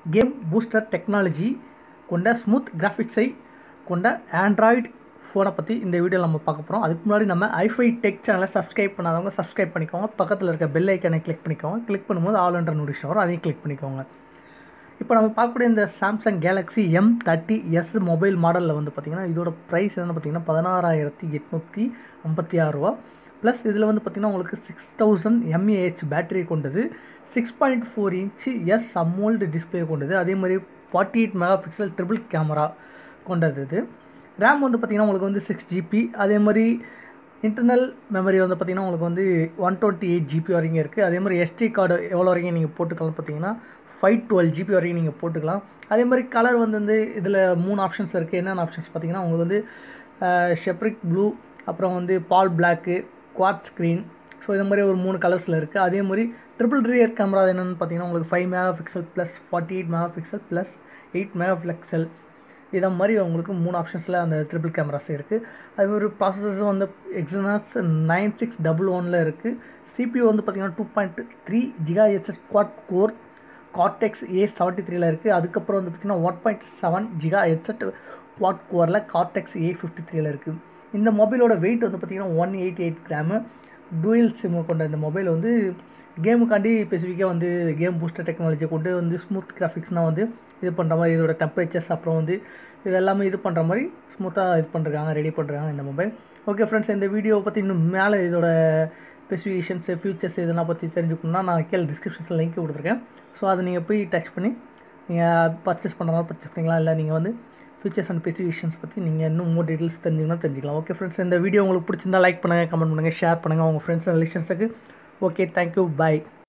game booster technology கொண்ட smooth கிராஃபிக்ஸை கொண்ட ஆண்ட்ராய்டு ஃபோனை பற்றி இந்த வீடியோவில் நம்ம பார்க்க போகிறோம் அதுக்கு முன்னாடி நம்ம ஐஃபை டெக் சேனலை சப்ஸ்கிரைப் பண்ணாதவங்க சப்ஸ்கிரைப் பண்ணிக்கோங்க பக்கத்தில் இருக்க பெல் ஐக்கனை கிளிக் பண்ணிக்கோங்க கிளிக் பண்ணும்போது ஆல் என்ற நோட்டிஃபிகேஷன் வரும் அதையும் கிளிக் பண்ணிக்கோங்க இப்போ நம்ம பார்க்கக்கூடிய இந்த Samsung Galaxy M thirty S mobile மாடலில் வந்து பார்த்திங்கன்னா இதோட ப்ரைஸ் என்னென்னு பார்த்தீங்கன்னா பதினாறாயிரத்தி எட்நூற்றி ஐம்பத்தி ஆறு ரூபா ப்ளஸ் இதில் வந்து பார்த்திங்கன்னா உங்களுக்கு சிக்ஸ் தௌசண்ட் எம்ஏஹெச் பேட்டரி கொண்டது six point four inch S AMOLED display கொண்டது அதே மாதிரி forty eight mega pixel triple camera கொண்டது இது ரேம் வந்து பார்த்திங்கன்னா உங்களுக்கு வந்து சிக்ஸ் ஜிபி அதே மாதிரி இன்டர்னல் மெமரி வந்து பார்த்திங்கன்னா உங்களுக்கு வந்து ஒன் டுவெண்ட்டி எயிட் ஜிபி வரைக்கும் இருக்குது அதே மாதிரி எஸ்டி கார்டு எவ்வளோ வரைக்கும் நீங்கள் போட்டுக்கலாம் பார்த்தீங்கன்னா ஃபைவ் டுவெல் ஜிபி வரைக்கும் நீங்கள் போட்டுக்கலாம் அதே மாதிரி கலர் வந்து வந்து இதில் மூணு ஆப்ஷன்ஸ் இருக்குது என்னென்ன ஆப்ஷன்ஸ் பார்த்தீங்கன்னா உங்களுக்கு வந்து ஷெப்ரிக் ப்ளூ அப்புறம் வந்து பால் பிளாக்கு குவாட் ஸ்க்ரீன் ஸோ இது மாதிரி ஒரு மூணு கலர்ஸில் இருக்குது அதே மாதிரி ட்ரிபிள் ரியர் கேமரா என்னென்னு பார்த்தீங்கன்னா உங்களுக்கு five mega pixel plus forty eight mega pixel plus eight mega pixel இதை மாதிரி உங்களுக்கு மூணு ஆப்ஷன்ஸில் அந்த ட்ரிபிள் கேமராஸ் இருக்குது அது ஒரு ப்ராசஸர் வந்து எக்ஸனாஸ் நைன் சிக்ஸ் டபுள் ஒனில் இருக்குது சிபியூ வந்து பார்த்திங்கன்னா two point three gigahertz quad core Cortex A seventy த்ரீல இருக்குது அதுக்கப்புறம் வந்து பார்த்திங்கன்னா one point seven gigahertz quad கோரில் கார்டெக்ஸ் ஏ ஃபிஃப்டி த்ரீல இருக்குது இந்த மொபைலோட வெயிட் வந்து பார்த்திங்கன்னா one eighty eight gram dual SIM கொண்ட இந்த மொபைல் வந்து கேமுக்காண்டி ஸ்பெசிஃபிக்காக வந்து கேம் பூஸ்டர் டெக்னாலஜியை கொண்டு வந்து ஸ்மூத் கிராஃபிக்ஸ்னால் வந்து இது பண்ணுற மாதிரி இதோட டெம்பரேச்சர்ஸ் அப்புறம் வந்து இது எல்லாமே இது பண்ணுற மாதிரி ஸ்மூத்தாக இது பண்ணுறாங்க ரெடி பண்ணுறாங்க இந்த மொபைல் ஓகே ஃப்ரெண்ட்ஸ் இந்த வீடியோவை பற்றி இன்னும் மேலே இதோட ஸ்பெசிஃபிகேஷன்ஸு ஃபியூச்சர்ஸ் இதெல்லாம் பற்றி தெரிஞ்சுக்கணுன்னா நான் கீழே டிஸ்கிரிப்ஷன்ஸில் லிங்க் கொடுத்துருக்கேன் ஸோ அதை நீங்கள் போய் டச் பண்ணி நீங்கள் பர்ச்சேஸ் பண்ணுற மாதிரி பர்ச்சேஸ் பண்ணிக்கலாம் இல்லை நீங்கள் வந்து ஃபியூச்சர்ஸ் அண்ட் ஸ்பெசிஃபிகேஷன்ஸ் பற்றி நீங்கள் இன்னும் மோர் டீட்டெயில்ஸ் தெரிஞ்சுக்கணும் தெரிஞ்சுக்கலாம் ஓகே ஃப்ரெண்ட்ஸ் இந்த வீடியோ உங்களுக்கு பிடிச்சிருந்தா லைக் பண்ணுங்கள் கமெண்ட் பண்ணுங்கள் ஷேர் பண்ணுங்கள் உங்கள் ஃப்ரெண்ட்ஸ் அண்ட் ரிலேஷன்ஸுக்கு ஓகே தேங்க்யூ பாய்